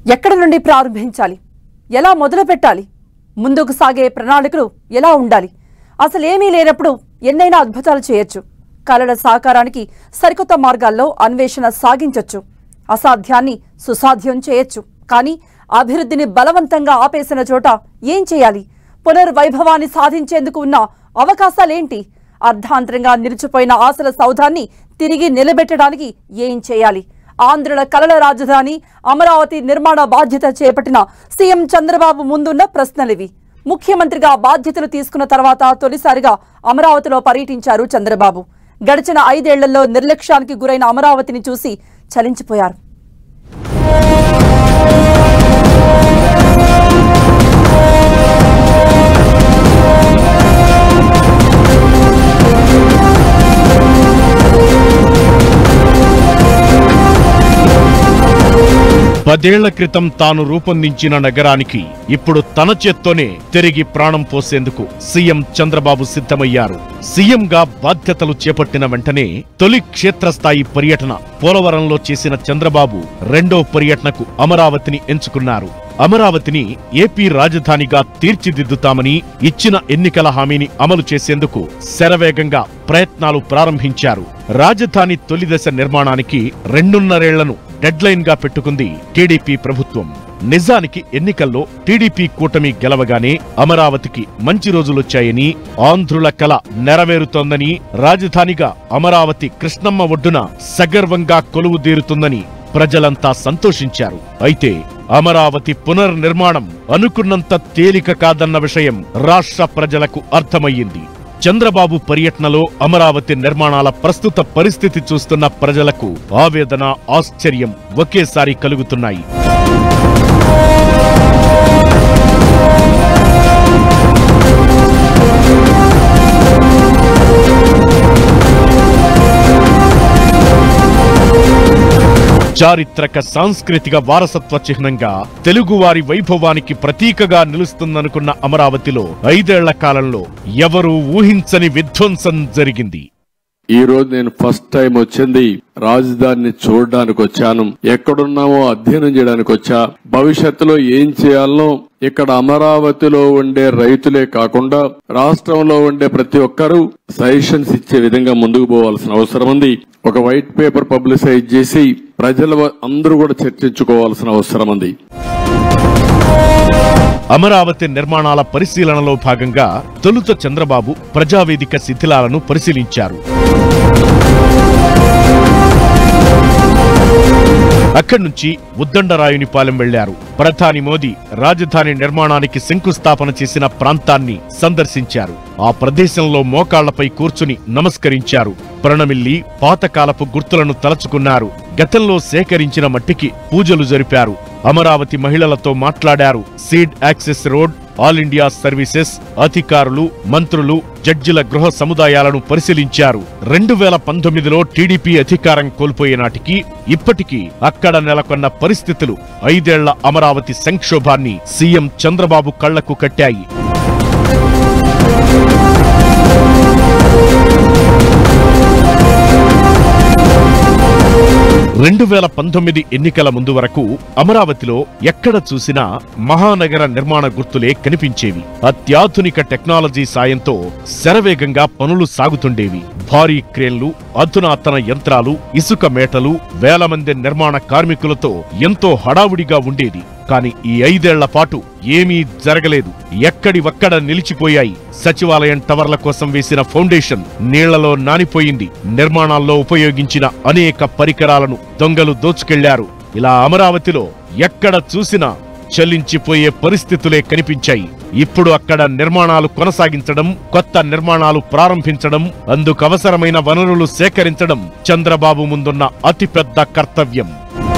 ఎక్కడి నుండి ప్రారంభించాలి ఎలా మొదలు పెట్టాలి ముందుకు సాగే ప్రణాళికలు ఎలా ఉండాలి అసలు ఏమీ లేనప్పుడు ఎన్నైనా అద్భుతాలు చేయొచ్చు కళల సాకారానికి సరికొత్త మార్గాల్లో అన్వేషణ సాగించొచ్చు అసాధ్యాన్ని సుసాధ్యం చేయొచ్చు కానీ అభివృద్ధిని బలవంతంగా ఆపేసిన చోట ఏం చేయాలి పునర్వైభవాన్ని సాధించేందుకు ఉన్న అవకాశాలేంటి అర్ధాంతరంగా నిలిచిపోయిన ఆశల సౌధాన్ని తిరిగి నిలబెట్టడానికి ఏం చేయాలి ఆంధ్రుల కలల రాజధాని అమరావతి నిర్మాణ బాధ్యత చేపట్టిన సీఎం చంద్రబాబు ముందున్న ప్రశ్నలివి ముఖ్యమంత్రిగా బాధ్యతలు తీసుకున్న తర్వాత తొలిసారిగా అమరావతిలో పర్యటించారు చంద్రబాబు గడిచిన ఐదేళ్లలో నిర్లక్ష్యానికి గురైన అమరావతిని చూసి చలించిపోయారు పదేళ్ల క్రితం తాను రూపొందించిన నగరానికి ఇప్పుడు తన చేత్తోనే తిరిగి ప్రాణం పోసేందుకు సీఎం చంద్రబాబు సిద్ధమయ్యారు సీఎంగా బాధ్యతలు చేపట్టిన వెంటనే తొలి క్షేత్రస్థాయి పర్యటన పోలవరంలో చేసిన చంద్రబాబు రెండో పర్యటనకు అమరావతిని ఎంచుకున్నారు అమరావతిని ఏపీ రాజధానిగా తీర్చిదిద్దుతామని ఇచ్చిన ఎన్నికల హామీని అమలు చేసేందుకు శరవేగంగా ప్రయత్నాలు ప్రారంభించారు రాజధాని తొలిదశ నిర్మాణానికి రెండున్నరేళ్లను డెడ్లైన్ గా పెట్టుకుంది టీడీపీ ప్రభుత్వం నిజానికి ఎన్నికల్లో టీడీపీ కూటమి గెలవగానే అమరావతికి మంచి రోజులొచ్చాయని ఆంధ్రుల కల నెరవేరుతోందని రాజధానిగా అమరావతి కృష్ణమ్మ ఒడ్డున సగర్వంగా కొలువుదీరుతుందని ప్రజలంతా సంతోషించారు అయితే అమరావతి పునర్నిర్మాణం అనుకున్నంత తేలిక కాదన్న విషయం రాష్ట్ర ప్రజలకు అర్థమయ్యింది చంద్రబాబు పర్యటనలో అమరావతి నిర్మాణాల ప్రస్తుత పరిస్థితి చూస్తున్న ప్రజలకు ఆవేదన ఆశ్చర్యం ఒకేసారి కలుగుతున్నాయి చారిత్రక సాంస్కృతిక వారసత్వ చిహ్నంగా తెలుగువారి వైభవానికి ప్రతీకగా నిలుస్తుందనుకున్న అమరావతిలో ఐదేళ్ల కాలంలో ఎవరూ ఊహించని విధ్వంసం జరిగింది ఈ రోజు నేను ఫస్ట్ టైం వచ్చింది రాజధానిని చూడడానికి వచ్చాను ఎక్కడున్నామో అధ్యయనం చేయడానికి వచ్చా భవిష్యత్తులో ఏం చేయాలనో ఇక్కడ అమరావతిలో ఉండే రైతులే కాకుండా రాష్ట్రంలో ఉండే ప్రతి ఒక్కరూ సజెషన్స్ ఇచ్చే విధంగా ముందుకు పోవాల్సిన అవసరం ఉంది ఒక వైట్ పేపర్ పబ్లిసైజ్ చేసి ప్రజల అందరూ కూడా చర్చించుకోవాల్సిన అవసరం ఉంది అమరావతి నిర్మాణాల పరిశీలనలో భాగంగా తొలుత చంద్రబాబు ప్రజావేదిక శిథిలాలను పరిశీలించారు అక్కడి నుంచి ఉద్దండరాయునిపాలెం వెళ్లారు ప్రధాని మోదీ రాజధాని నిర్మాణానికి శంకుస్థాపన చేసిన ప్రాంతాన్ని సందర్శించారు ఆ ప్రదేశంలో మోకాళ్లపై కూర్చుని నమస్కరించారు ప్రణమిల్లి పాతకాలపు గుర్తులను తలచుకున్నారు గతంలో సేకరించిన మట్టికి పూజలు జరిపారు అమరావతి మహిళలతో మాట్లాడారు seed access road all India services అధికారులు మంత్రులు జడ్జిల గృహ సముదాయాలను పరిశీలించారు రెండు వేల పంతొమ్మిదిలో టీడీపీ అధికారం కోల్పోయే నాటికి ఇప్పటికీ అక్కడ నెలకొన్న పరిస్థితులు ఐదేళ్ల అమరావతి సంక్షోభాన్ని సీఎం చంద్రబాబు కళ్లకు కట్టాయి రెండు వేల పంతొమ్మిది ఎన్నికల ముందు వరకు అమరావతిలో ఎక్కడ చూసినా మహానగర నిర్మాణ గుర్తులే కనిపించేవి అత్యాధునిక టెక్నాలజీ సాయంతో శరవేగంగా పనులు సాగుతుండేవి భారీ క్రేన్లు అధునాతన యంత్రాలు ఇసుక మేటలు వేల మంది నిర్మాణ కార్మికులతో ఎంతో హడావుడిగా ఉండేది కాని ఈ ఐదేళ్ల పాటు ఏమీ జరగలేదు ఎక్కడి ఒక్కడ నిలిచిపోయాయి సచివాలయం టవర్ల కోసం వేసిన ఫౌండేషన్ నీళ్లలో నానిపోయింది నిర్మాణాల్లో ఉపయోగించిన అనేక పరికరాలను దొంగలు దోచుకెళ్లారు ఇలా అమరావతిలో ఎక్కడ చూసినా చలించిపోయే పరిస్థితులే కనిపించాయి ఇప్పుడు అక్కడ నిర్మాణాలు కొనసాగించడం కొత్త నిర్మాణాలు ప్రారంభించడం అందుకవసరమైన వనరులు సేకరించడం చంద్రబాబు ముందున్న అతిపెద్ద కర్తవ్యం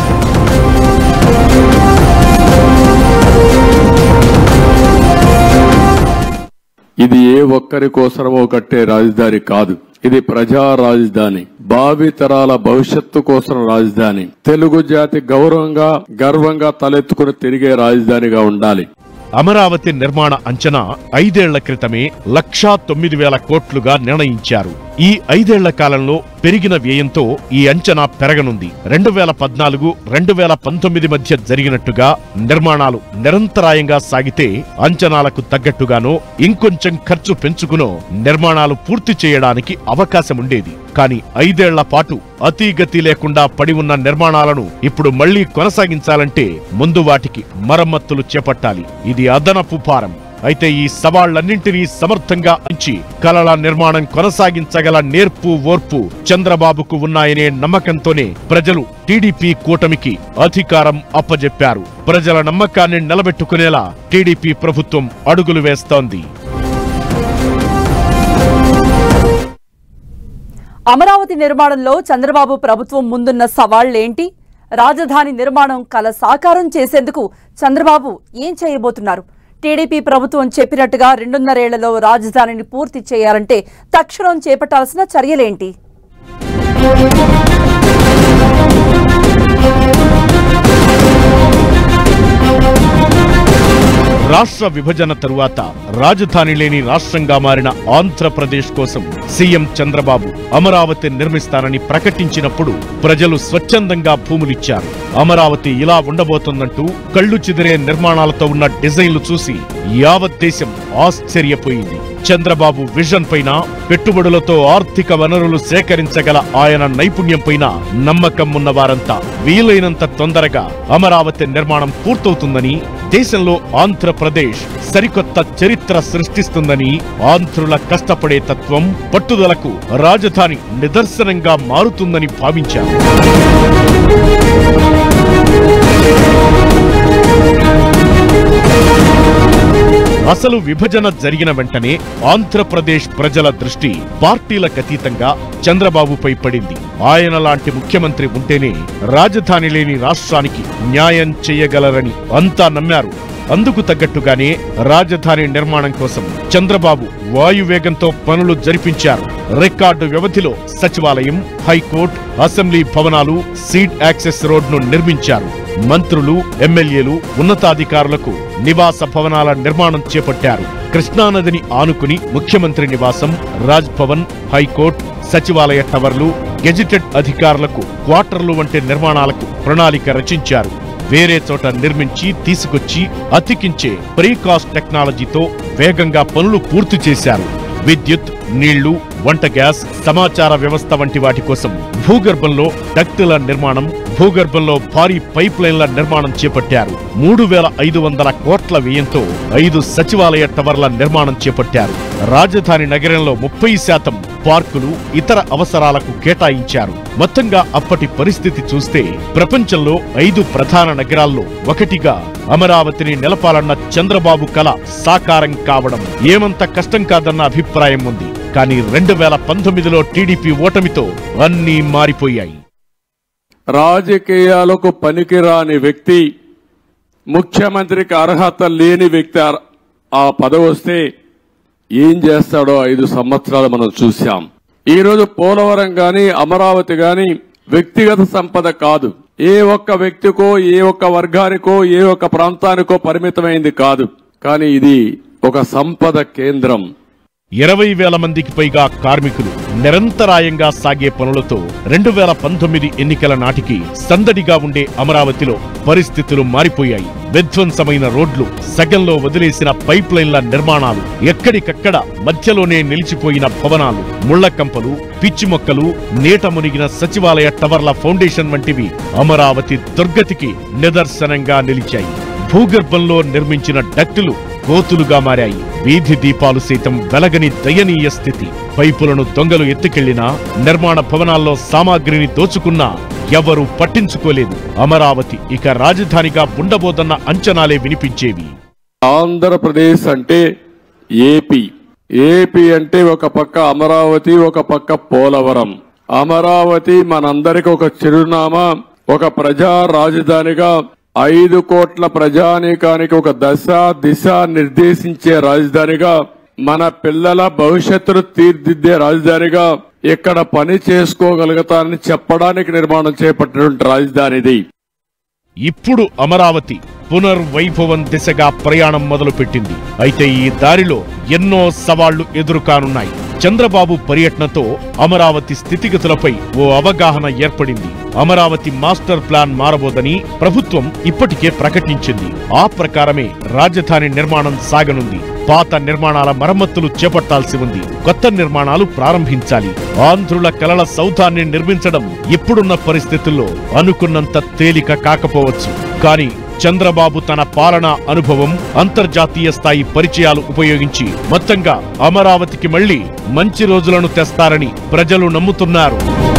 ఇది ఏ ఒక్కరి కోసమో కట్టే రాజధాని కాదు ఇది ప్రజా రాజధాని భావి తరాల భవిష్యత్తు కోసం రాజధాని తెలుగు జాతి గౌరవంగా గర్వంగా తలెత్తుకుని తిరిగే రాజధానిగా ఉండాలి అమరావతి నిర్మాణ అంచనా ఐదేళ్ల క్రితమే లక్షా తొమ్మిది వేల కోట్లుగా నిర్ణయించారు ఈ ఐదేళ్ల కాలంలో పెరిగిన వ్యయంతో ఈ అంచనా పెరగనుంది రెండు వేల పద్నాలుగు రెండు వేల పంతొమ్మిది మధ్య జరిగినట్టుగా నిర్మాణాలు నిరంతరాయంగా సాగితే అంచనాలకు తగ్గట్టుగానో ఇంకొంచెం ఖర్చు పెంచుకునో నిర్మాణాలు పూర్తి చేయడానికి అవకాశం ఉండేది కానీ ఐదేళ్ల పాటు అతీగతి లేకుండా పడి ఉన్న నిర్మాణాలను ఇప్పుడు మళ్లీ కొనసాగించాలంటే ముందు వాటికి మరమ్మతులు చేపట్టాలి ఇది అదనపు భారం అయితే ఈ సవాళ్లన్నింటినీ సమర్థంగా అంచి కలల నిర్మాణం కొనసాగించగల నేర్పు ఓర్పు చంద్రబాబుకు ఉన్నాయనే నమ్మకంతోనే ప్రజలు టీడీపీ కూటమికి అధికారం అప్పజెప్పారు ప్రజల నమ్మకాన్ని నిలబెట్టుకునేలా టీడీపీ ప్రభుత్వం అడుగులు వేస్తోంది అమరావతి నిర్మాణంలో చంద్రబాబు ప్రభుత్వం ముందున్న సవాళ్లేంటి రాజధాని నిర్మాణం కల సాకారం చేసేందుకు చంద్రబాబు ఏం చేయబోతున్నారు టీడీపీ ప్రభుత్వం చెప్పినట్టుగా రెండున్నరేళ్లలో రాజధానిని పూర్తి చేయాలంటే తక్షణం చేపట్టాల్సిన చర్యలేంటి రాష్ట్ర విభజన తరువాత రాజధాని లేని రాష్ట్రంగా మారిన ఆంధ్రప్రదేశ్ కోసం సీఎం చంద్రబాబు అమరావతి నిర్మిస్తానని ప్రకటించినప్పుడు ప్రజలు స్వచ్ఛందంగా భూములిచ్చారు అమరావతి ఇలా ఉండబోతోందంటూ కళ్ళు చెదిరే నిర్మాణాలతో ఉన్న డిజైన్లు చూసి యావత్ దేశం ఆశ్చర్యపోయింది చంద్రబాబు విజన్ పైన పెట్టుబడులతో ఆర్థిక వనరులు సేకరించగల ఆయన నైపుణ్యం పైన నమ్మకం ఉన్న వారంతా వీలైనంత తొందరగా అమరావతి నిర్మాణం పూర్తవుతుందని దేశంలో ఆంధ్రప్రదేశ్ సరికొత్త చరిత్ర సృష్టిస్తుందని ఆంధ్రుల కష్టపడే తత్వం పట్టుదలకు రాజధాని నిదర్శనంగా మారుతుందని భావించారు అసలు విభజన జరిగిన వెంటనే ఆంధ్రప్రదేశ్ ప్రజల దృష్టి పార్టీలకు అతీతంగా చంద్రబాబుపై పడింది ఆయన లాంటి ముఖ్యమంత్రి ఉంటేనే రాజధాని లేని రాష్ట్రానికి న్యాయం చేయగలరని అంతా నమ్మారు అందుకు తగ్గట్టుగానే రాజధాని నిర్మాణం కోసం చంద్రబాబు వాయువేగంతో పనులు జరిపించారు రికార్డు వ్యవధిలో సచివాలయం హైకోర్టు అసెంబ్లీ భవనాలు సీట్ యాక్సెస్ రోడ్ను నిర్మించారు మంత్రులు ఎమ్మెల్యేలు ఉన్నతాధికారులకు నివాస భవనాల నిర్మాణం చేపట్టారు కృష్ణానదిని ఆనుకుని ముఖ్యమంత్రి నివాసం రాజ్ భవన్ హైకోర్టు సచివాలయ టవర్లు గెజిటెడ్ అధికారులకు క్వార్టర్లు వంటి నిర్మాణాలకు ప్రణాళిక రచించారు వేరే చోట నిర్మించి తీసుకొచ్చి అతికించే ప్రీకాస్ట్ టెక్నాలజీతో వేగంగా పనులు పూర్తి చేశారు విద్యుత్ నీళ్లు వంట గ్యాస్ సమాచార వ్యవస్థ వంటి వాటి కోసం భూగర్భంలో డక్టుల నిర్మాణం భూగర్భంలో భారీ పైప్ లైన్ల నిర్మాణం చేపట్టారు మూడు వేల ఐదు వందల కోట్ల వ్యయంతో ఐదు సచివాలయ టవర్ల నిర్మాణం చేపట్టారు రాజధాని నగరంలో ముప్పై శాతం పార్కులు ఇతర అవసరాలకు కేటాయించారు మొత్తంగా అప్పటి పరిస్థితి చూస్తే ప్రపంచంలో ఐదు ప్రధాన నగరాల్లో ఒకటిగా అమరావతిని నిలపాలన్న చంద్రబాబు కల సాకారం కావడం ఏమంత కష్టం కాదన్న అభిప్రాయం ఉంది కానీ రెండు వేల పంతొమ్మిదిలో టీడీపీ ఓటమితో అన్నీ మారిపోయాయి రాజకీయాలకు పనికిరాని వ్యక్తి ముఖ్యమంత్రికి అర్హత లేని వ్యక్తి ఆ- ఆ పదవి వస్తే ఏం చేస్తాడో ఐదు సంవత్సరాలు మనం చూశాం ఈ రోజు పోలవరం గాని అమరావతి గాని వ్యక్తిగత సంపద కాదు ఏ ఒక్క వ్యక్తికో ఏ ఒక్క వర్గానికో ఏ ఒక్క ప్రాంతానికో పరిమితమైంది కాదు కానీ ఇది ఒక సంపద కేంద్రం ఇరవై వేల మందికి పైగా కార్మికులు నిరంతరాయంగా సాగే పనులతో రెండు వేల పంతొమ్మిది ఎన్నికల నాటికి సందడిగా ఉండే అమరావతిలో పరిస్థితులు మారిపోయాయి విధ్వంసమైన రోడ్లు సగంలో వదిలేసిన పైప్ లైన్ల నిర్మాణాలు ఎక్కడికక్కడ మధ్యలోనే నిలిచిపోయిన భవనాలు ముళ్లకంపలు పిచ్చి మొక్కలు నీట మునిగిన సచివాలయ టవర్ల ఫౌండేషన్ వంటివి అమరావతి దుర్గతికి నిదర్శనంగా నిలిచాయి భూగర్భంలో నిర్మించిన డక్టులు గోతులుగా మారాయి వీధి దీపాలు సైతం వెలగని దయనీయ స్థితి పైపులను దొంగలు ఎత్తుకెళ్లినా నిర్మాణ భవనాల్లో సామాగ్రిని దోచుకున్నా ఎవరూ పట్టించుకోలేదు అమరావతి ఇక రాజధానిగా ఉండబోదన్న అంచనాలే వినిపించేవి ఆంధ్రప్రదేశ్ అంటే ఏపీ ఏపీ అంటే ఒక పక్క అమరావతి ఒక పక్క పోలవరం అమరావతి మనందరికి ఒక చిరునామా ఒక ప్రజా రాజధానిగా ఐదు కోట్ల ప్రజానీకానికి ఒక దశ దిశ నిర్దేశించే రాజధానిగా మన పిల్లల భవిష్యత్తును తీర్దిద్దే రాజధానిగా ఇక్కడ పని చేసుకోగలుగుతానని చెప్పడానికి నిర్మాణం చేపట్టినటువంటి రాజధానిది ఇప్పుడు అమరావతి పునర్వైభవం దిశగా ప్రయాణం మొదలుపెట్టింది అయితే ఈ దారిలో ఎన్నో సవాళ్లు ఎదురుకానున్నాయి చంద్రబాబు పర్యటనతో అమరావతి స్థితిగతులపై ఓ అవగాహన ఏర్పడింది అమరావతి మాస్టర్ ప్లాన్ మారబోదని ప్రభుత్వం ఇప్పటికే ప్రకటించింది ఆ ప్రకారమే రాజధాని నిర్మాణం సాగనుంది పాత నిర్మాణాల మరమ్మతులు చేపట్టాల్సి ఉంది కొత్త నిర్మాణాలు ప్రారంభించాలి ఆంధ్రుల కలల సౌధాన్ని నిర్మించడం ఇప్పుడున్న పరిస్థితుల్లో అనుకున్నంత తేలిక కాకపోవచ్చు కానీ చంద్రబాబు తన పాలనా అనుభవం అంతర్జాతీయ స్థాయి పరిచయాలు ఉపయోగించి మొత్తంగా అమరావతికి మళ్లీ మంచి రోజులను తెస్తారని ప్రజలు నమ్ముతున్నారు